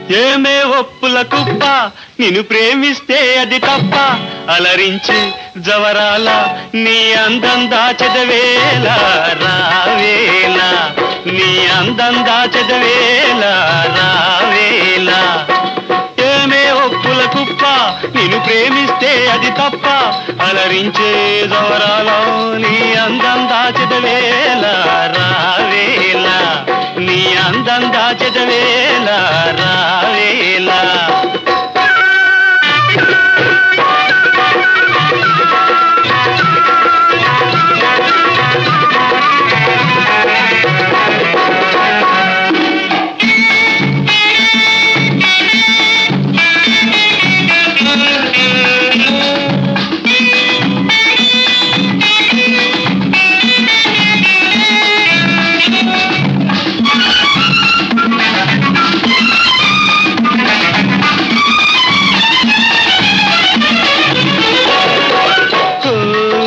ఏమే ఒప్పుల కుప్ప నిన్ను ప్రేమిస్తే అది తప్ప అలరించి జవరాల నీ అందం దాచెదవేల రావేల నీ అందం దాచెదవేల రావేల ఏమే ఒప్పుల కుప్ప నిన్ను ప్రేమిస్తే అది తప్ప అలరించే జవరాలో నీ అందం దాచెదవేల రావేల నీ అందం దాచెదవేల రావేల ఓ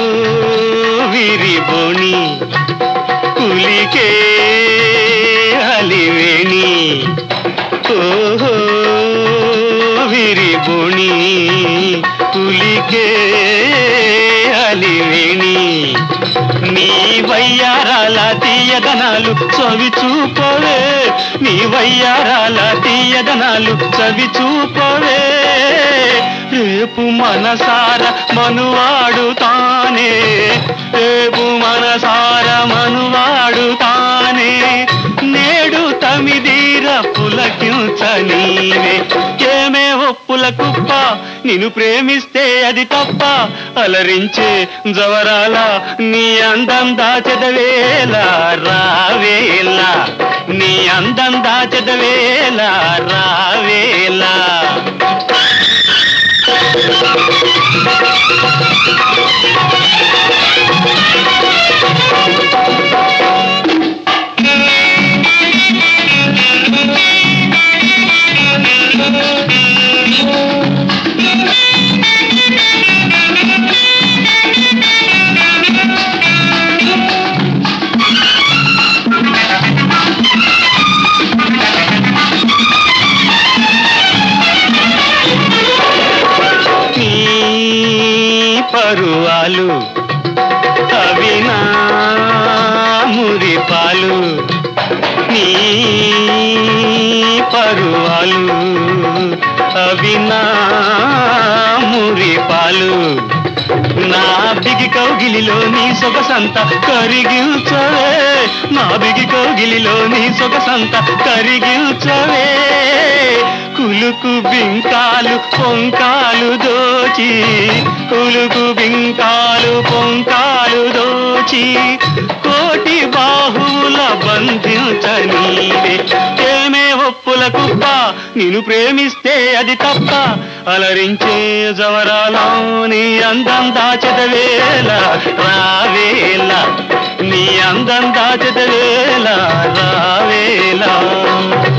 విరిబోని కులికే అలివేణి ఓహో విరిబోని కులికే అలివేణి నీ వయ్యారాల తీయదనాలు చవి చూపవే నీ వయ్యారాల తీయదనాలు చవి చూపవే రేపు మనసార మనువాడు తానే రేపు మనసార మనువాడు తానే నేడు తమిదీర పులకించ నీవే ఏమే ఒప్పుల కుప్ప నిన్ను ప్రేమిస్తే అది తప్ప అలరించే జవరాల నీ అందం దాచెదవేల రావేల నీ అందం దాచెదవేల రావేల నీ పరువాలు అవి నా మురిపాలు నీ పరువాలు అవి నా మురిపాలు నా బిగి కౌగిలిలో నీ సొగసంత కరిగిల్చవే నా బిగి కౌగిలిలో నీ సొగసంత కరిగిల్చవే కులుకు బింకాలు పొంకాలు దోచి కులుకు బింకాలు పొంకాలు దోచి కోటి బాహువుల బంధించనీవే ఏమే ఒప్పుల కుప్ప నిన్ను ప్రేమిస్తే అది తప్ప అలరించే జవరాలో నీ అందం దాచెదవేల రావేల నీ అందం దాచెదవేల రావేల